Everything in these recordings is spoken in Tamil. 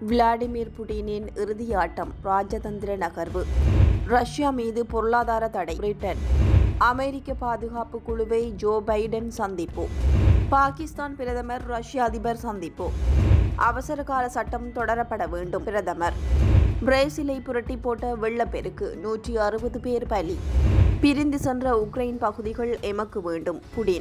விளாடிமிர் புடினின் இறுதி ஆட்டம் ராஜதந்திர நகர்வு ரஷ்யா மீது பொருளாதார தடை பிரிட்டன் அமெரிக்க பாதுகாப்பு குழுவை ஜோ பைடன் சந்திப்பு பாகிஸ்தான் பிரதமர் ரஷ்ய அதிபர் சந்திப்பு அவசர கால சட்டம் தொடரப்பட வேண்டும் பிரதமர் பிரேசிலை புரட்டி போட்ட வெள்ளப்பெருக்கு நூற்றி அறுபது பேர் பலி பிரிந்து சென்ற உக்ரைன் பகுதிகள் எமக்கு வேண்டும் புடின்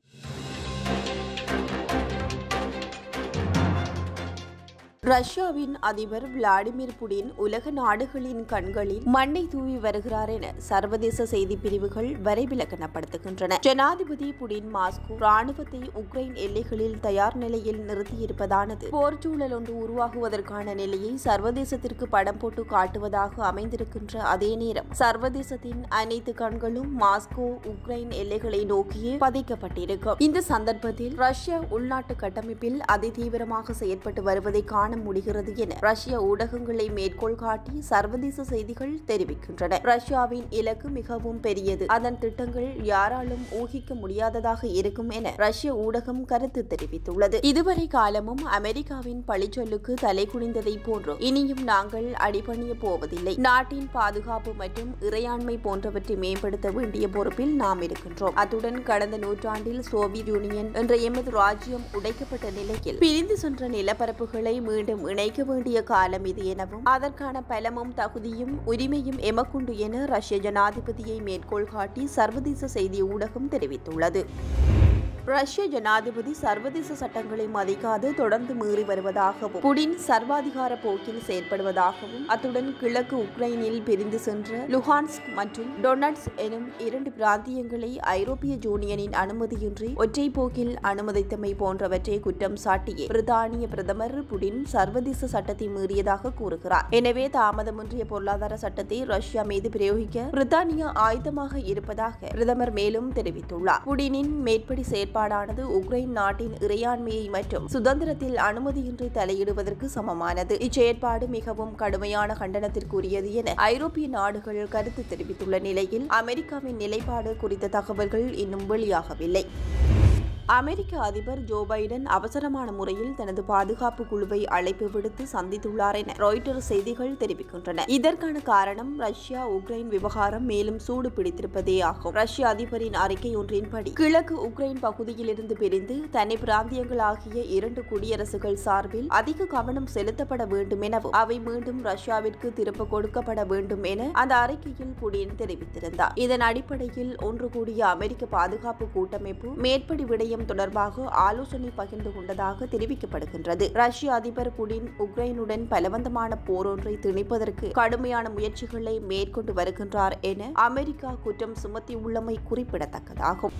ரஷ்யாவின் அதிபர் விளாடிமிர் புடின் உலக நாடுகளின் கண்களில் மண்ணை தூவி வருகிறார் என சர்வதேச செய்தி பிரிவுகள் வரைவிலக்கணப்படுத்துகின்றன ஜனாதிபதி புடின் மாஸ்கோ ராணுவத்தை உக்ரைன் எல்லைகளில் தயார் நிலையில் நிறுத்தியிருப்பதானது போர் சூழல் ஒன்று உருவாகுவதற்கான நிலையை சர்வதேசத்திற்கு படம் போட்டு காட்டுவதாக அமைந்திருக்கின்ற அதே நேரம் சர்வதேசத்தின் அனைத்து கண்களும் மாஸ்கோ உக்ரைன் எல்லைகளை நோக்கியே பதிக்கப்பட்டிருக்கும் இந்த சந்தர்ப்பத்தில் ரஷ்யா உள்நாட்டு கட்டமைப்பில் அதிதீவிரமாக செயற்பட்டு வருவதை காண முடிகிறது என ரஷ்ய ஊடகங்களை மேற்கோள் காட்டி சர்வதேச செய்திகள் தெரிவிக்கின்றன ரஷ்யாவின் இலக்கு மிகவும் பெரியது அதன் திட்டங்கள் யாராலும் ஊகிக்க முடியாததாக இருக்கும் என ரஷ்ய ஊடகம் கருத்து தெரிவித்துள்ளது இதுவரை காலமும் அமெரிக்காவின் பழிச்சொல்லுக்கு தலை குனிந்ததை போன்று இனியும் நாங்கள் அடிபணிய போவதில்லை நாட்டின் பாதுகாப்பு மற்றும் இறையாண்மை போன்றவற்றை மேம்படுத்த வேண்டிய பொறுப்பில் நாம் இருக்கின்றோம் அத்துடன் கடந்த நூற்றாண்டில் சோவியத் யூனியன் என்ற எமது ராஜ்யம் உடைக்கப்பட்ட நிலையில் பிரிந்து சென்ற நிலப்பரப்புகளை மீண்டும் இணைக்க வேண்டிய காலம் இது எனவும் அதற்கான பலமும் தகுதியும் உரிமையும் எமக்குண்டு என ரஷ்ய ஜனாதிபதியை மேற்கோள் காட்டி சர்வதேச செய்தி ஊடகம் தெரிவித்துள்ளது ரஷ்ய ஜனாதிபதி சர்வதேச சட்டங்களை மதிக்காது தொடர்ந்து மீறி வருவதாகவும் புடின் சர்வாதிகார போக்கில் செயற்படுவதாகவும் அத்துடன் கிழக்கு உக்ரைனில் பிரிந்து சென்ற லுஹான்ஸ்க் மற்றும் டொனட்ஸ் எனும் இரண்டு பிராந்தியங்களை ஐரோப்பிய யூனியனின் அனுமதியின்றி ஒற்றை போக்கில் அனுமதித்தமை போன்றவற்றை குற்றம் சாட்டியே பிரித்தானிய பிரதமர் புடின் சர்வதேச சட்டத்தை மீறியதாக கூறுகிறார் எனவே தாமதமின்றிய பொருளாதார சட்டத்தை ரஷ்யா மீது பிரயோகிக்க பிரித்தானியா ஆயுதமாக இருப்பதாக பிரதமர் மேலும் தெரிவித்துள்ளார் புடினின் மேற்படி செயற்பாடானது உக்ரைன் நாட்டின் இறையாண்மையை மற்றும் சுதந்திரத்தில் அனுமதியின்றி தலையிடுவதற்கு சமமானது இச்செயற்பாடு மிகவும் கடுமையான கண்டனத்திற்குரியது என ஐரோப்பிய நாடுகள் கருத்து தெரிவித்துள்ள நிலையில் அமெரிக்காவின் நிலைப்பாடு குறித்த தகவல்கள் இன்னும் வெளியாகவில்லை அமெரிக்க அதிபர் ஜோ பைடன் அவசரமான முறையில் தனது பாதுகாப்பு குழுவை அழைப்பு விடுத்து சந்தித்துள்ளார் என ராய்டர் செய்திகள் தெரிவிக்கின்றன இதற்கான காரணம் ரஷ்யா உக்ரைன் விவகாரம் மேலும் சூடு பிடித்திருப்பதே ஆகும் ரஷ்ய அதிபரின் அறிக்கை ஒன்றின்படி கிழக்கு உக்ரைன் பகுதியிலிருந்து பிரிந்து தனி பிராந்தியங்களாகிய இரண்டு குடியரசுகள் சார்பில் அதிக கவனம் செலுத்தப்பட வேண்டும் எனவும் அவை மீண்டும் ரஷ்யாவிற்கு திரும்ப கொடுக்கப்பட வேண்டும் என அந்த அறிக்கையில் புடின் தெரிவித்திருந்தார் இதன் அடிப்படையில் ஒன்று கூடிய அமெரிக்க பாதுகாப்பு கூட்டமைப்பு மேற்படி விடயம் தொடர்பாக ஆலோசனை பகிர்ந்து கொண்டதாக தெரிவிக்கப்படுகின்றது ரஷ்ய அதிபர் புடின் உக்ரைனுடன் பலவந்தமான போரொன்றை திணிப்பதற்கு கடுமையான முயற்சிகளை மேற்கொண்டு வருகின்றார் என அமெரிக்கா குற்றம் சுமத்தியுள்ளமை குறிப்பிடத்தக்கதாகும்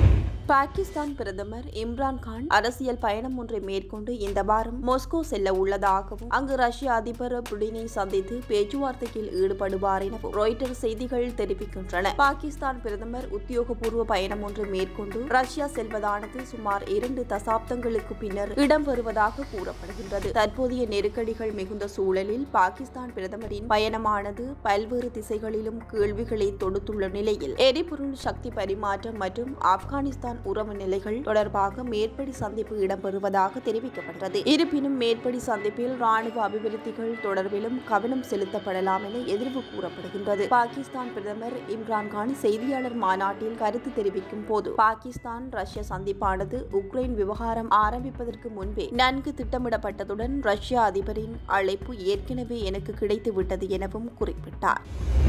பாகிஸ்தான் பிரதமர் இம்ரான் கான் அரசியல் பயணம் ஒன்றை மேற்கொண்டு இந்த வாரம் மாஸ்கோ செல்ல உள்ளதாகவும் அங்கு ரஷ்ய அதிபர் புடினை சந்தித்து பேச்சுவார்த்தையில் ஈடுபடுவார் எனவும் ராய்டர் செய்திகள் தெரிவிக்கின்றன பாகிஸ்தான் பிரதமர் உத்தியோகபூர்வ பயணம் ஒன்றை மேற்கொண்டு ரஷ்யா செல்வதானது சுமார் இரண்டு தசாப்தங்களுக்கு பின்னர் இடம்பெறுவதாக கூறப்படுகின்றது தற்போதைய நெருக்கடிகள் மிகுந்த சூழலில் பாகிஸ்தான் பிரதமரின் பயணமானது பல்வேறு திசைகளிலும் கேள்விகளை தொடுத்துள்ள நிலையில் எரிபொருள் சக்தி பரிமாற்றம் மற்றும் ஆப்கானிஸ்தான் உறவு நிலைகள் தொடர்பாக மேற்படி சந்திப்பு இடம்பெறுவதாக தெரிவிக்கப்பட்டது இருப்பினும் மேற்படி சந்திப்பில் ராணுவ அபிவிருத்திகள் தொடர்பிலும் கவனம் செலுத்தப்படலாம் என எதிர்வு கூறப்படுகின்றது பாகிஸ்தான் பிரதமர் இம்ரான்கான் செய்தியாளர் மாநாட்டில் கருத்து தெரிவிக்கும் போது பாகிஸ்தான் ரஷ்ய சந்திப்பானது உக்ரைன் விவகாரம் ஆரம்பிப்பதற்கு முன்பே நன்கு திட்டமிடப்பட்டதுடன் ரஷ்ய அதிபரின் அழைப்பு ஏற்கனவே எனக்கு கிடைத்துவிட்டது எனவும் குறிப்பிட்டார்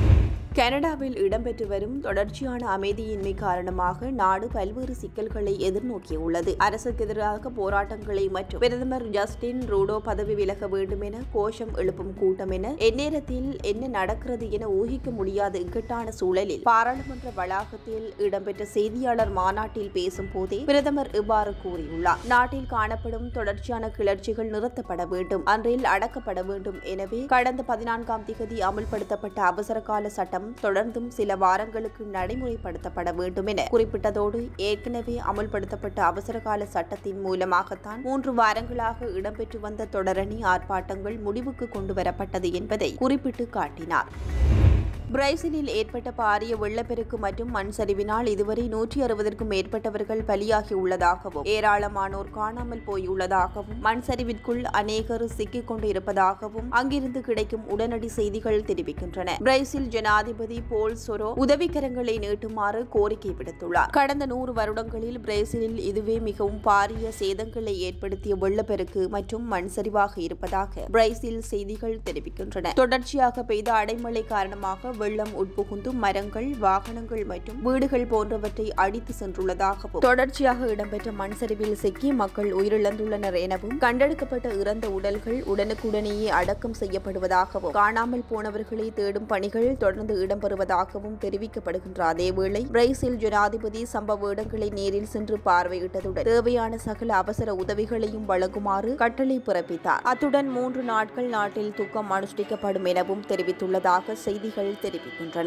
கனடாவில் இடம்பெற்று வரும் தொடர்ச்சியான அமைதியின்மை காரணமாக நாடு பல்வேறு சிக்கல்களை எதிர்நோக்கியுள்ளது அரசுக்கு எதிராக போராட்டங்களை மற்றும் பிரதமர் ஜஸ்டின் ரூடோ பதவி விலக வேண்டும் என கோஷம் எழுப்பும் கூட்டம் என எந்நேரத்தில் என்ன நடக்கிறது என ஊகிக்க முடியாத இக்கட்டான சூழலில் பாராளுமன்ற வளாகத்தில் இடம்பெற்ற செய்தியாளர் மாநாட்டில் பேசும் போதே பிரதமர் இவ்வாறு கூறியுள்ளார் நாட்டில் காணப்படும் தொடர்ச்சியான கிளர்ச்சிகள் நிறுத்தப்பட வேண்டும் அன்றில் அடக்கப்பட வேண்டும் எனவே கடந்த பதினான்காம் திகதி அமல்படுத்தப்பட்ட அவசர கால சட்டம் சட்டம் தொடர்ந்தும் சில வாரங்களுக்கு நடைமுறைப்படுத்தப்பட வேண்டும் என குறிப்பிட்டதோடு ஏற்கனவே அமல்படுத்தப்பட்ட அவசரகால சட்டத்தின் மூலமாகத்தான் மூன்று வாரங்களாக இடம்பெற்று வந்த தொடரணி ஆர்ப்பாட்டங்கள் முடிவுக்கு கொண்டு வரப்பட்டது என்பதை குறிப்பிட்டு காட்டினார் பிரேசிலில் ஏற்பட்ட பாரிய வெள்ளப்பெருக்கு மற்றும் மண் சரிவினால் இதுவரை நூற்றி அறுபதற்கும் மேற்பட்டவர்கள் பலியாகியுள்ளதாகவும் ஏராளமானோர் காணாமல் போயுள்ளதாகவும் மண் சரிவிற்குள் அநேகர் சிக்கிக் கொண்டு இருப்பதாகவும் அங்கிருந்து கிடைக்கும் உடனடி செய்திகள் தெரிவிக்கின்றன பிரேசில் ஜனாதிபதி போல் சொரோ உதவிக்கரங்களை நீட்டுமாறு கோரிக்கை விடுத்துள்ளார் கடந்த நூறு வருடங்களில் பிரேசிலில் இதுவே மிகவும் பாரிய சேதங்களை ஏற்படுத்திய வெள்ளப்பெருக்கு மற்றும் மண் சரிவாக இருப்பதாக பிரேசில் செய்திகள் தெரிவிக்கின்றன தொடர்ச்சியாக பெய்த அடைமழை காரணமாக வெள்ளம் உட்புகுந்து மரங்கள் வாகனங்கள் மற்றும் வீடுகள் போன்றவற்றை அடித்து சென்றுள்ளதாகவும் தொடர்ச்சியாக இடம்பெற்ற மண் சரிவில் சிக்கி மக்கள் உயிரிழந்துள்ளனர் எனவும் கண்டெடுக்கப்பட்ட இறந்த உடல்கள் உடனுக்குடனேயே அடக்கம் செய்யப்படுவதாகவும் காணாமல் போனவர்களை தேடும் பணிகள் தொடர்ந்து இடம்பெறுவதாகவும் தெரிவிக்கப்படுகின்ற அதேவேளை பிரேசில் ஜனாதிபதி சம்பவ இடங்களை நேரில் சென்று பார்வையிட்டதுடன் தேவையான சகல அவசர உதவிகளையும் வழங்குமாறு கட்டளை பிறப்பித்தார் அத்துடன் மூன்று நாட்கள் நாட்டில் துக்கம் அனுஷ்டிக்கப்படும் எனவும் தெரிவித்துள்ளதாக செய்திகள் தெரிவிக்கின்றன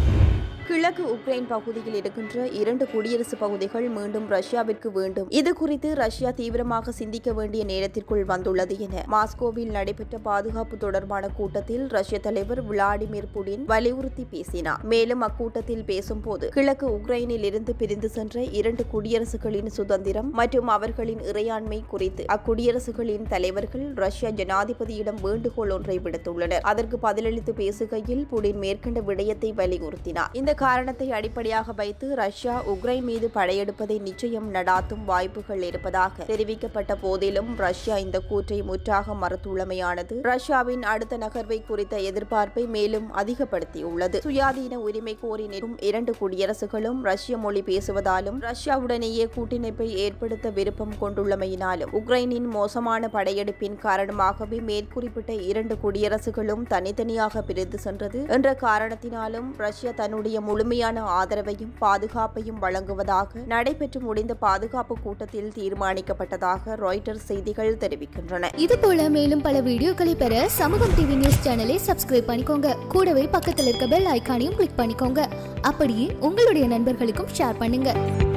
கிழக்கு உக்ரைன் பகுதியில் இருக்கின்ற இரண்டு குடியரசு பகுதிகள் மீண்டும் ரஷ்யாவிற்கு வேண்டும் இது குறித்து ரஷ்யா தீவிரமாக சிந்திக்க வேண்டிய நேரத்திற்குள் வந்துள்ளது என மாஸ்கோவில் நடைபெற்ற பாதுகாப்பு தொடர்பான கூட்டத்தில் ரஷ்ய தலைவர் விளாடிமிர் புடின் வலியுறுத்தி பேசினார் மேலும் அக்கூட்டத்தில் பேசும்போது கிழக்கு உக்ரைனில் இருந்து பிரிந்து சென்ற இரண்டு குடியரசுகளின் சுதந்திரம் மற்றும் அவர்களின் இறையாண்மை குறித்து அக்குடியரசுகளின் தலைவர்கள் ரஷ்ய ஜனாதிபதியிடம் வேண்டுகோள் ஒன்றை விடுத்துள்ளனர் அதற்கு பதிலளித்து பேசுகையில் புடின் மேற்கண்ட விடயத்தை வலியுறுத்தினார் இந்த காரணத்தை அடிப்படையாக வைத்து ரஷ்யா உக்ரைன் மீது படையெடுப்பதை நிச்சயம் நடாத்தும் வாய்ப்புகள் இருப்பதாக தெரிவிக்கப்பட்ட போதிலும் ரஷ்யா இந்த கூற்றை முற்றாக மறுத்துள்ளமையானது ரஷ்யாவின் அடுத்த நகர்வை குறித்த எதிர்பார்ப்பை மேலும் அதிகப்படுத்தியுள்ளது சுயாதீன உரிமை கோரி நிற்கும் இரண்டு குடியரசுகளும் ரஷ்ய மொழி பேசுவதாலும் ரஷ்யாவுடனேயே கூட்டிணைப்பை ஏற்படுத்த விருப்பம் கொண்டுள்ளமையினாலும் உக்ரைனின் மோசமான படையெடுப்பின் காரணமாகவே மேற்குறிப்பிட்ட இரண்டு குடியரசுகளும் தனித்தனியாக பிரிந்து சென்றது என்ற காரணத்தினாலும் ரஷ்யா தன்னுடைய முழுமையான ஆதரவையும் பாதுகாப்பையும் வழங்குவதாக நடைபெற்று முடிந்த பாதுகாப்பு கூட்டத்தில் தீர்மானிக்கப்பட்டதாக ராய்டர்ஸ் செய்திகள் தெரிவிக்கின்றன இது போல மேலும் பல வீடியோக்களை பெற சமூகம் டிவி நியூஸ் சேனலை சப்ஸ்கிரைப் பண்ணிக்கோங்க கூடவே பக்கத்தில் இருக்க பெல் ஐகானையும் கிளிக் பண்ணிக்கோங்க அப்படியே உங்களுடைய நண்பர்களுக்கும் ஷேர் பண்ணுங்க